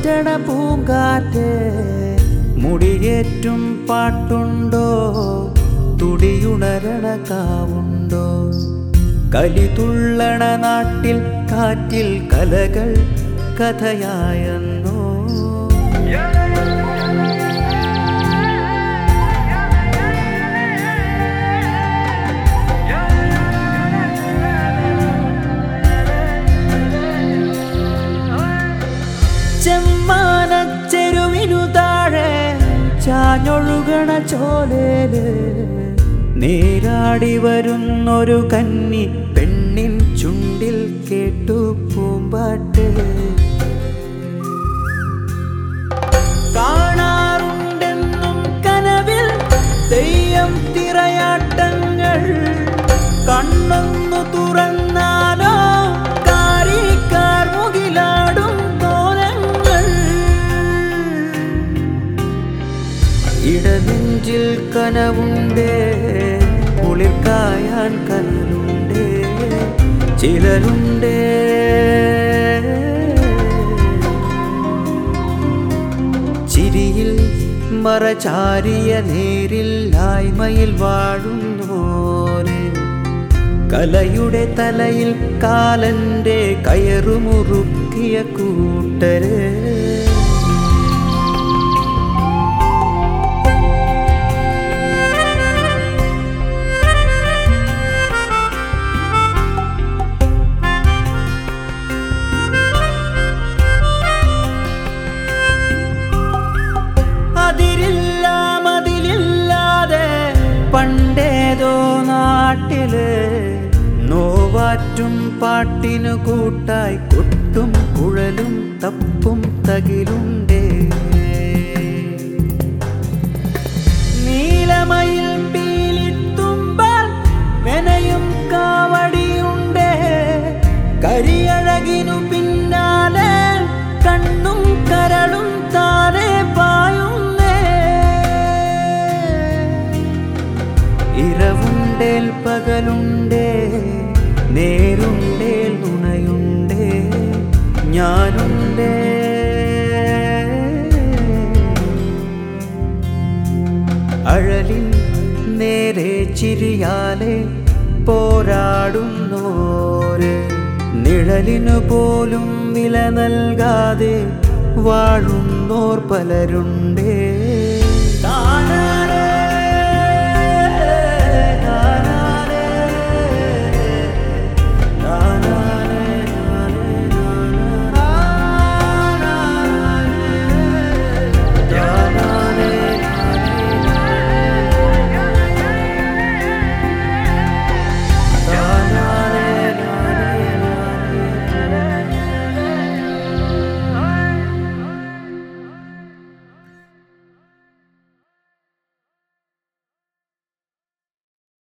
മാറ്റണ പൂങ്കാറ്റ് മുടിയേറ്റും പാട്ടുണ്ടോ തുടിയുണരണ കാവുണ്ടോ കലിതുള്ളണ നാട്ടിൽ കാറ്റിൽ കലകൾ കഥയായെന്നോ ചെമ്മാനച്ചെരുവിനു താഴെ ചാഞ്ഞൊഴുകണ ചോലേല് നീരാടി വരുന്നൊരു കന്നി പെണ്ണിൻ ചുണ്ടിൽ കേട്ടു പൂമ്പാട്ട് കാണാറുണ്ടെന്നും കനവിൽ തെയ്യം തിറയാട്ടങ്ങൾ കണ്ണൊന്നു തുറന്നാലോ കാരിക്കാർ മുകിലാടും കോലങ്ങൾ ഇടനെഞ്ചിൽ കനവുണ്ടേ കുളിർക്കായാൻ കനലുണ്ടേ ചിലരുണ്ടേ ചിരിയിൽ മറചാരിയ നേരിൽ ആയ്മയിൽ വാഴുന്നോരെ കലയുടെ തലയിൽ കാലന്റെ കയറുമുറുക്കിയ കൂട്ടര് അതിരില്ല മതിലില്ലാതെ പണ്ടേതോ നാട്ടില് നോവാറ്റും പാട്ടിനു കൂട്ടായി കൊട്ടും കുഴലും തപ്പും തകിലുണ്ടേ നീലമയിൽ പീലിത്തുമ്പാൽ മെനയും കാവടിയുണ്ടേ കരിയഴകിനു പിന്നാലെ കണ്ണും കരളും താനെ പായുന്നേ ഇരവുണ്ടേൽ പകലുണ്ടേ നേരുണ്ടേൽ നുണയുണ്ടേ ഞാനുണ്ടേ അഴലിൻ നേരെ ചിരിയാലെ പോരാടുന്നോര് നിഴലിനു പോലും വില നൽകാതെ വാഴുന്നോർ പലരുണ്ടേ താന